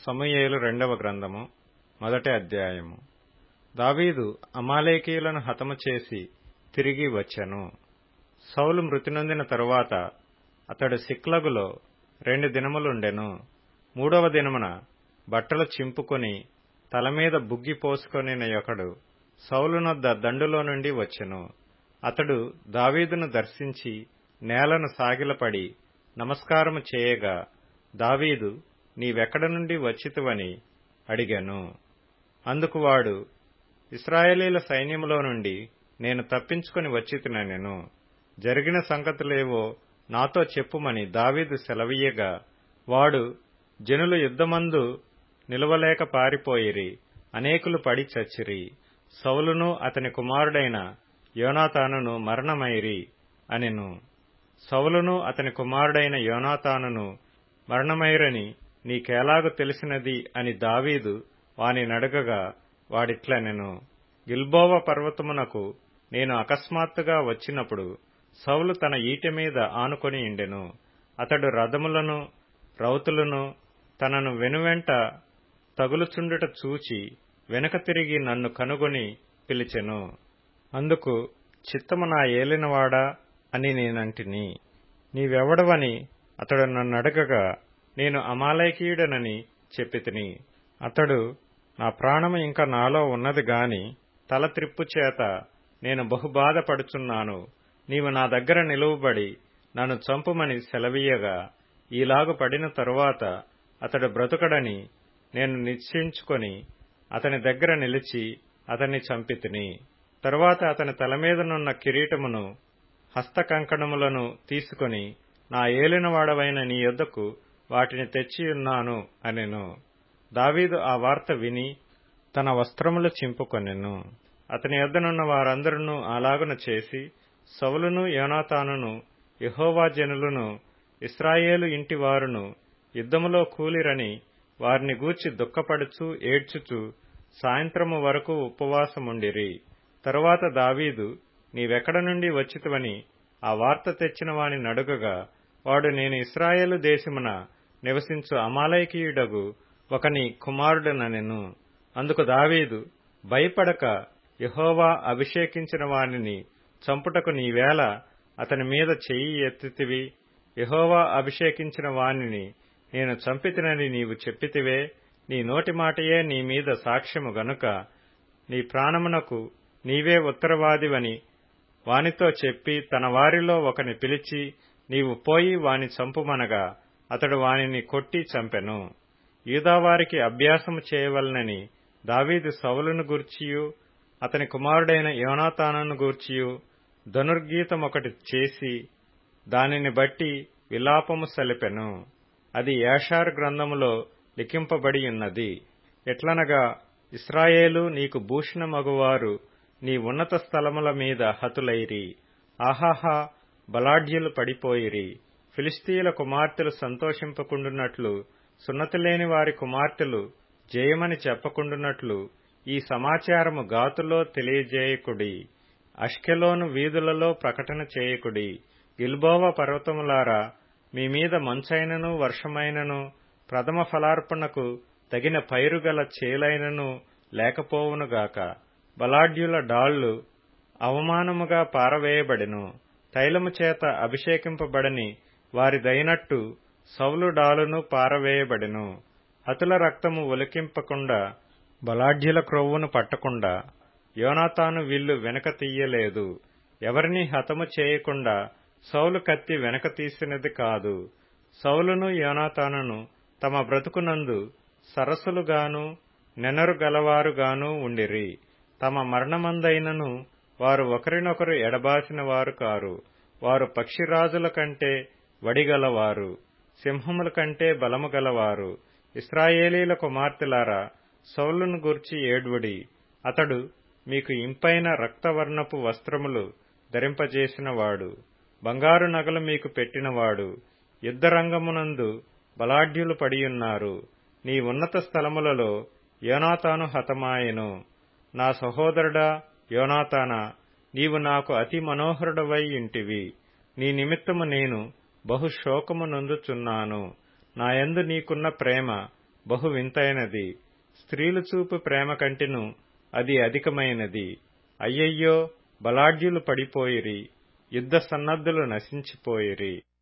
సమూయేలు రెండవ గ్రంథము మొదటి అధ్యాయము దావీదు అమాలేకీయులను హతము చేసి తిరిగి వచ్చెను సౌలు మృతి నొందిన తరువాత అతడు సిక్లగులో రెండు దినములుండెను మూడవ దినమున బట్టలు చింపుకొని తలమీద బుగ్గి పోసుకొనిన ఒకడు సౌలునొద్ద దండులో నుండి వచ్చెను అతడు దావీదును దర్శించి నేలను సాగిలపడి నమస్కారము చేయగా దావీదు నీవెక్కడ నుండి వచ్చితివని అడిగాను అందుకు వాడు ఇస్రాయేలీల సైన్యములో నుండి నేను తప్పించుకొని వచ్చితినెను జరిగిన సంగతులేవో నాతో చెప్పుమని దావీదు సెలవీయగా వాడు జనులు యుద్ధమందు నిలవలేక పారిపోయిరి అనేకులు పడి చచ్చిరి సౌలును అతని కుమారుడైన యోనాతానును మరణమైరి అనెను సౌలును అతని కుమారుడైన యోనాతానును మరణమైరని నీకెలాగు తెలిసినది అని దావీదు వాని నడగగా వాడిట్లనెను గిల్బోవ పర్వతమునకు నేను అకస్మాత్తుగా వచ్చినప్పుడు సౌలు తన ఈటె మీద ఆనుకొని ఇండెను అతడు రథములను రౌతులను తనను వెనువెంట తగులుచుండుట చూచి వెనక తిరిగి నన్ను కనుగొని పిలిచెను అందుకు చిత్తము నా ఏలినవాడా అని నేనంటిని నీవెవడవని అతడు నన్నడగగా నేను అమాలయకీయుడనని చెప్పితిని అతడు నా ప్రాణము ఇంకా నాలో ఉన్నది గాని తల త్రిప్పు చేత నేను బహుబాధపడుచున్నాను నీవు నా దగ్గర నిలువబడి నన్ను చంపుమని సెలవీయగా ఈలాగు పడిన తరువాత అతడు బ్రతుకడని నేను నిశ్చయించుకొని అతని దగ్గర నిలిచి అతన్ని చంపితిని తరువాత అతని తలమీదనున్న కిరీటమును హస్తకంకణములను తీసుకుని నా ఏలినవాడవైన నీ యొద్దకు వాటిని తెచ్చియున్నాను అనెను దావీదు ఆ వార్త విని తన వస్త్రములు చింపుకొనెను అతని యొద్దనున్న వారందరూ అలాగున చేసి సౌలును యోనాతానును యహోవా జనులను ఇస్రాయేలు ఇంటి వారును యుద్ధములో కూలిరని వారిని గూర్చి దుఃఖపడుచు ఏడ్చుచు సాయంత్రము వరకు ఉపవాసముండిరి తరువాత దావీదు నీవెక్కడ నుండి వచ్చితివని ఆ వార్త తెచ్చిన వాని నడుగగా వాడు నేను ఇస్రాయేలు దేశమున నివసించు అమాలయకీయుడగు ఒకని కుమారుడనెను అందుకు దావీదు భయపడక యహోవా అభిషేకించిన వానిని చంపుటకు నీవేళ అతని మీద చెయ్యి ఎత్తితివి యహోవా అభిషేకించిన వానిని నేను చంపితినని నీవు చెప్పితివే నీ నోటి మాటయే నీ మీద సాక్ష్యము గనుక నీ ప్రాణమునకు నీవే ఉత్తరవాదివని వానితో చెప్పి తన వారిలో ఒకని పిలిచి నీవు పోయి వాని చంపుమనగా అతడు వానిని కొట్టి చంపెను యూదావారికి అభ్యాసము చేయవలనని దావీదు సౌలును గూర్చియు అతని కుమారుడైన యోనాతానను గూర్చియు ధనుర్గీతమొకటి చేసి దానిని బట్టి విలాపము సలిపెను అది యాషార్ గ్రంథములో లిఖింపబడి ఉన్నది ఎట్లనగా ఇస్రాయేలు నీకు భూషణమగువారు నీ ఉన్నత స్థలముల మీద హతులైరి ఆహాహా బలాఢ్యులు పడిపోయిరి ఫిలిస్తీయుల కుమార్తెలు సంతోషింపకుండునట్లు సున్నతిలేని వారి కుమార్తెలు జయమని చెప్పకుండునట్లు ఈ సమాచారము గాతులో తెలియజేయకుడి అష్కెలోను వీధులలో ప్రకటన చేయకుడి గిల్బోవ పర్వతములారా మీ మీద మంచైనను వర్షమైనను ప్రథమ ఫలార్పణకు తగిన పైరుగల చేలైనను లేకపోవునుగాక బలాఢ్యుల డాళ్లు అవమానముగా పారవేయబడెను తైలము చేత అభిషేకింపబడని వారిదైనట్టు సౌలు డాలును పారవేయబడెను హతుల రక్తము ఒలికింపకుండా బలాఢ్యుల క్రొవ్వును పట్టకుండా యోనాతాను విల్లు వెనక తీయలేదు ఎవరిని హతము చేయకుండా సౌలు కత్తి వెనక తీసినది కాదు సౌలును యోనాతానును తమ బ్రతుకునందు సరస్సులుగాను నెనరు గలవారుగాను ఉండిరి తమ మరణమందైనను వారు ఒకరినొకరు ఎడబాసిన వారు కారు వారు పక్షిరాజుల కంటే వడిగలవారు సింహముల కంటే బలము గలవారు ఇస్రాయేలీల కుమార్తెలారా సౌలును గూర్చి ఏడ్వడి అతడు మీకు ఇంపైన రక్తవర్ణపు వస్త్రములు ధరింపజేసినవాడు బంగారు నగలు మీకు పెట్టినవాడు యుద్ధరంగమునందు బలాఢ్యులు పడియున్నారు నీ ఉన్నత స్థలములలో యోనాతాను హతమాయెను నా సహోదరుడా యోనాతానా నీవు నాకు అతి మనోహరుడవై ఇంటివి నీ నిమిత్తము నేను బహు శోకము నొందుచున్నాను నాయందు నీకున్న ప్రేమ బహు వింతైనది స్త్రీలు చూపు ప్రేమ కంటిను అది అధికమైనది అయ్యయ్యో బలాఢ్యులు పడిపోయిరి యుద్ధ సన్నద్ధులు నశించిపోయిరి